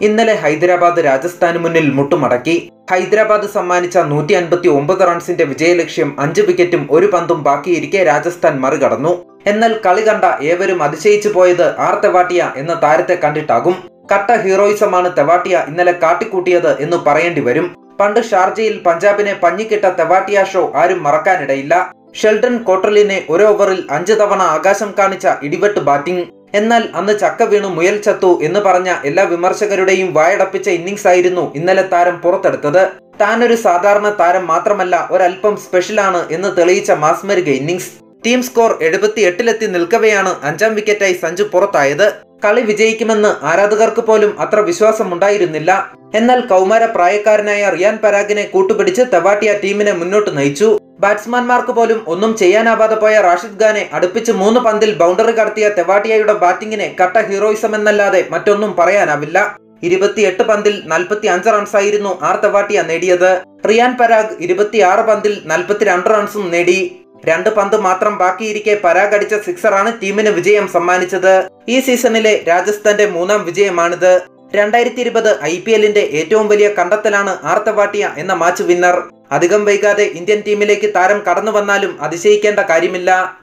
ഇന്നലെ ഹൈദരാബാദ് രാജസ്ഥാന് മുന്നിൽ മുട്ടുമടക്കി ഹൈദരാബാദ് സമ്മാനിച്ച നൂറ്റി അൻപത്തി ഒമ്പത് റൺസിന്റെ വിജയലക്ഷ്യം അഞ്ച് വിക്കറ്റും ഒരു പന്തും ബാക്കിയിരിക്കെ രാജസ്ഥാൻ മറികടന്നു എന്നാൽ കളി കണ്ട ഏവരും അതിശയിച്ചു പോയത് ആർ തെവാട്ടിയ എന്ന താരത്തെ കണ്ടിട്ടാകും കട്ട ഹീറോയിസമാണ് തെവാട്ടിയ ഇന്നലെ കാട്ടിക്കൂട്ടിയത് എന്ന് പറയേണ്ടി വരും പണ്ട് ഷാർജയിൽ പഞ്ചാബിനെ പഞ്ഞിക്കിട്ട തെവാട്ടിയ ഷോ ആരും മറക്കാനിടയില്ല ഷെൽഡൻ കോട്ടലിനെ ഒരു ഓവറിൽ അഞ്ച് തവണ ആകാശം കാണിച്ച ഇടിവെട്ട് ബാറ്റിംഗ് എന്നാൽ അന്ന് ചക്ക വീണു മുയൽ ചത്തു എന്ന് പറഞ്ഞ എല്ലാ വിമർശകരുടെയും വായടപ്പിച്ച ഇന്നിംഗ്സ് ആയിരുന്നു ഇന്നലെ താരം പുറത്തെടുത്തത് താനൊരു സാധാരണ താരം മാത്രമല്ല ഒരല്പം സ്പെഷ്യലാണ് എന്ന് തെളിയിച്ച മാസ്മരിക ഇന്നിംഗ്സ് ടീം സ്കോർ എഴുപത്തി എട്ടിലെത്തി നിൽക്കവെയാണ് അഞ്ചാം വിക്കറ്റായി സഞ്ജു പുറത്തായത് കളി വിജയിക്കുമെന്ന് ആരാധകർക്ക് പോലും അത്ര വിശ്വാസമുണ്ടായിരുന്നില്ല എന്നാൽ കൗമാര പ്രായക്കാരനായ റിയാൻ പരാഗിനെ കൂട്ടുപിടിച്ച് തെവാട്ടിയ ടീമിനെ മുന്നോട്ട് നയിച്ചു ബാറ്റ്സ്മാൻമാർക്ക് പോലും ഒന്നും ചെയ്യാനാവാതെ പോയ റാഷിദ് ഖാനെ അടുപ്പിച്ച് മൂന്ന് പന്തിൽ ബൗണ്ടറി കടത്തിയ തെവാട്ടിയയുടെ ബാറ്റിംഗിനെ കട്ട ഹീറോയിസം എന്നല്ലാതെ മറ്റൊന്നും പറയാനാവില്ല ഇരുപത്തിയെട്ട് പന്തിൽ നാൽപ്പത്തി അഞ്ച് റൺസായിരുന്നു ആർ തെവാട്ടിയ നേടിയത് റിയാൻ പരാഗ് ഇരുപത്തിയാറ് പന്തിൽ നാൽപ്പത്തിരണ്ട് റൺസും നേടി രണ്ട് പന്ത് മാത്രം ബാക്കിയിരിക്കെ പരാഗ് അടിച്ച സിക്സറാണ് ടീമിന് വിജയം സമ്മാനിച്ചത് ഈ സീസണിലെ രാജസ്ഥാന്റെ മൂന്നാം വിജയമാണിത് രണ്ടായിരത്തി ഇരുപത് ഐ പി എല്ലിന്റെ ഏറ്റവും വലിയ കണ്ടെത്തലാണ് ആർത്തവാട്ടിയ എന്ന മാച്ച് വിന്നർ അധികം വൈകാതെ ഇന്ത്യൻ ടീമിലേക്ക് താരം കടന്നു വന്നാലും അതിശയിക്കേണ്ട കാര്യമില്ല